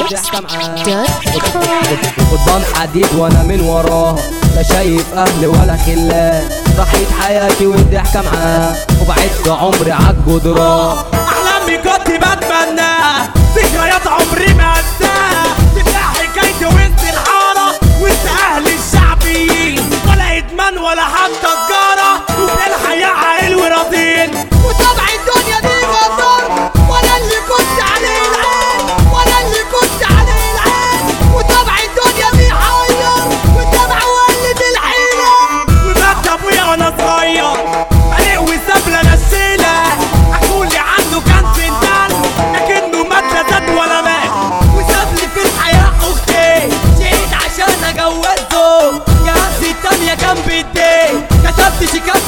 والضحكة معاه قضبان حديد وانا من وراها لا شايف اهلي ولا خلان ضحيت حياتي والضحكة معاه وبعدت عمري عالجدران احلامي كنت بتمناها ذكريات عمري ما انساها تبقى حكايتي وسط الحاره وسط اهل الشعبيين ولا ادمان ولا حتى تجاره وفي الحياه عاقل وراضين وطبع الدنيا دي غدار وانا اللي كنت عليه العين وانا اللي كنت عليه العين وطبع الدنيا دي حير وطبع ولد الحيرة ومات ابويا وانا صغير فريق وسابلة نشيلة حكولي عنه كان سندان لكنه مات لا زاد ولا مات وساب لي في الحياة اختي جيت عشان اجوزه جهازي التانية كان بايدي كتبت شيكات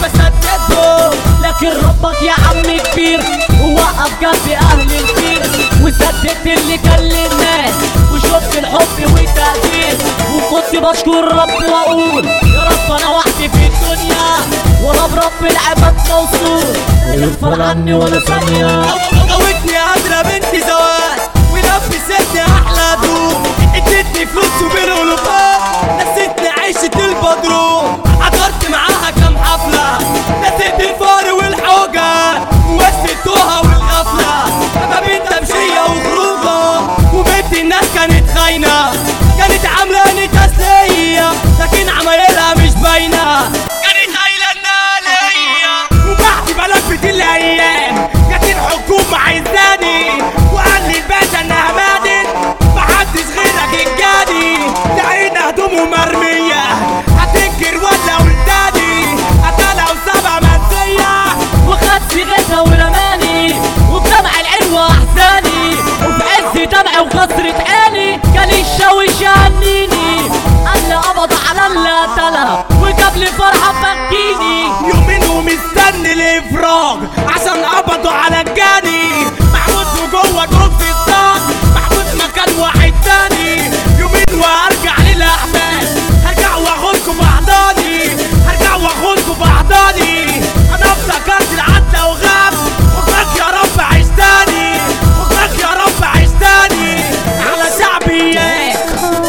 بسدده لكن ربك يا عم كبير ووقف جنب اهل الخير وسددت اللي كان للناس وشفت الحب والتقدير وكنت بشكر ربي واقول يا رب انا وحدي في الدنيا ولا برب العباد موصول يغفر عني ولا ثانيه قوتني قادرة بنت زواج ولبستني احلى دوب ادتني فلوس وبالالوفات نسيتني عيشة البدروم حضرت معاها كام حفلة نسيت الفار والحوجة وسطتوها والغفلة ما بين تمشية وخروجة وبنت الناس كانت خاينة كانت عاملاني تسلية لكن عمايلها مش باينة كانت قايلة انها ليا وبعد بلفت الايام جت الحكومة عايزاني وقال لي الباشا انها ماتت محدش غيرك الجاني لقينا هدومه مرمية هتنكر ولا ولداني قتلها وسابها منسية وخد سيرتها ورماني وبدمع العين واحزاني وفي عز دمعي وكسرة عيني جالي الشاويش يهنيني قال لي قبض على اللي قتلها وجاب لي فرحة فكيني يومين ومستني الافراج عشان قبضوا على الجاني محمود وجوه جروب في الصاج محمود مكان واحد تاني يومين وهرجع للاحمال هرجع واخدكم باحضاني هرجع واخدكم باحضاني انا افتكرت العدة وغاب خدك يا رب عيش تاني خدك يا رب عيش تاني على شعبيات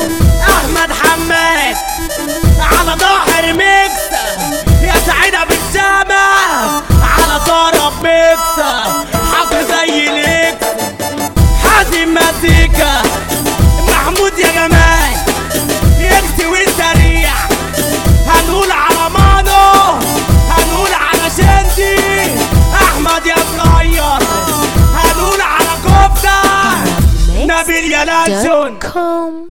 احمد حماد على ظهر ميكس يا سعيدة بالسما على طرف ميكس حفر زي الاكس حازم مزيكا محمود يا جمال يكسي والسريع هنقول على مانو هنقول على شندي احمد يا صغير هنقول على كفته نبيل يا لانشون com